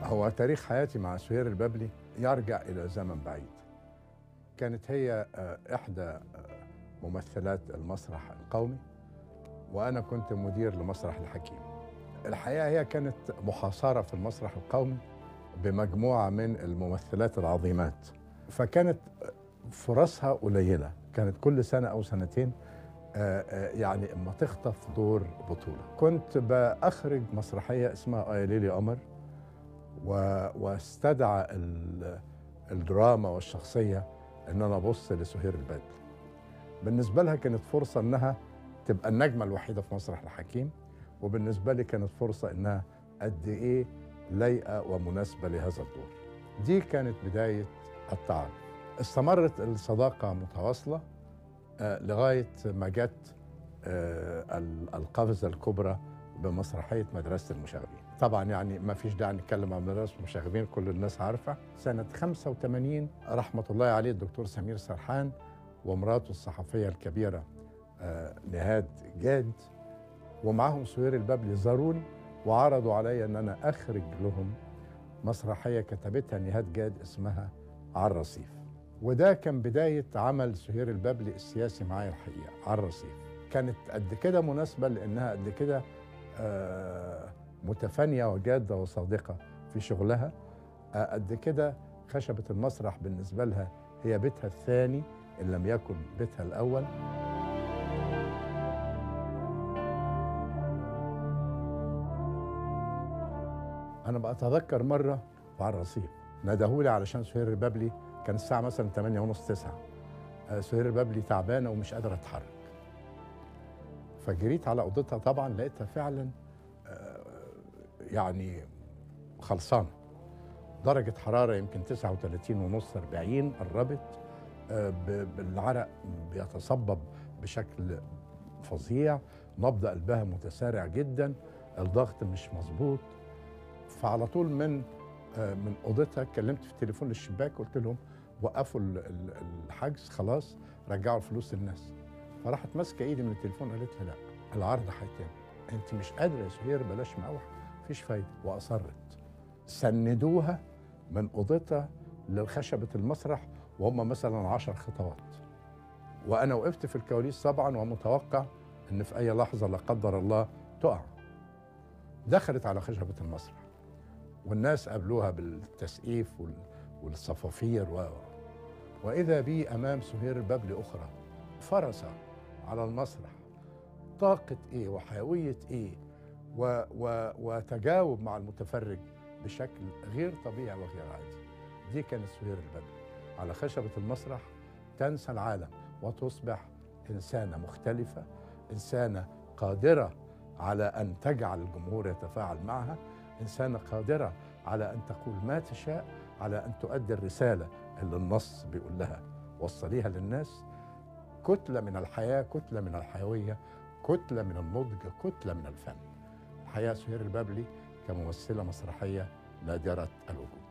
هو تاريخ حياتي مع سهير البابلي يرجع إلى زمن بعيد كانت هي آه، إحدى آه، ممثلات المسرح القومي وأنا كنت مدير لمسرح الحكيم الحقيقة هي كانت محاصرة في المسرح القومي بمجموعة من الممثلات العظيمات فكانت فرصها قليلة كانت كل سنة أو سنتين آه، آه، يعني اما تخطف دور بطولة كنت بأخرج مسرحية اسمها آيا ليلي قمر و- واستدعى ال- الدراما والشخصية ان انا ابص لسهير البدري بالنسبة لها كانت فرصة انها تبقى النجمة الوحيدة في مسرح الحكيم وبالنسبة لي كانت فرصة انها قد ايه لايقة ومناسبة لهذا الدور دي كانت بداية التعارف استمرت الصداقة متواصلة آه، لغاية ما جت آه، ال- القفزة الكبرى بمسرحية مدرسة المشاغبين طبعا يعني ما فيش داعي نتكلم عن مدرسة المشاغبين كل الناس عارفة سنة 85 رحمة الله عليه الدكتور سمير سرحان ومراته الصحفية الكبيرة آه، نهاد جاد ومعهم سهير البابلي زاروني وعرضوا علي ان انا اخرج لهم مسرحيه كتبتها نهاد جاد اسمها على الرصيف وده كان بدايه عمل سهير البابلي السياسي معايا الحقيقه على الرصيف كانت قد كده مناسبه لانها قد كده آه، متفانيه وجاده وصادقه في شغلها آه، قد كده خشبه المسرح بالنسبه لها هي بيتها الثاني ان لم يكن بيتها الاول انا بتذكر مره على الرصيف ندهولي علشان سهير البابلي كان الساعه مثلا 8 ونص 9 آه، سهير البابلي تعبانه ومش قادره تتحرك فجريت على اوضتها طبعا لقيتها فعلا آه، يعني خلصانه درجه حراره يمكن 39 ونص 40 قربت آه، ب- بالعرق بيتصبب بشكل فظيع نبض قلبها متسارع جدا الضغط مش مظبوط فعلى طول من آه، من اوضتها كلمت في التليفون للشباك قلت لهم وقفوا ال- ال- الحجز خلاص رجعوا الفلوس للناس فراحت ماسكه ايدي من التليفون قالت لي لا العرض هيتم انت مش قادره يا سهير بلاش مقاوح مفيش فايده واصرت سندوها من اوضتها لخشبه المسرح وهم مثلا عشر خطوات وانا وقفت في الكواليس طبعا ومتوقع ان في اي لحظه لا قدر الله تقع دخلت على خشبه المسرح والناس قابلوها بالتسقيف وال- والصفافير و... واذا بي امام سهير البابلي اخرى فرسه على المسرح طاقه ايه وحيويه ايه و... و... وتجاوب مع المتفرج بشكل غير طبيعي وغير عادي دي كانت سهير البابلي على خشبه المسرح تنسى العالم وتصبح انسانه مختلفه انسانه قادره على ان تجعل الجمهور يتفاعل معها انسانه قادره على ان تقول ما تشاء على ان تؤدي الرساله اللي النص بيقول لها وصليها للناس كتله من الحياه كتله من الحيويه كتله من النضج كتله من الفن الحقيقه سهير البابلي كممثله مسرحيه نادره الوجود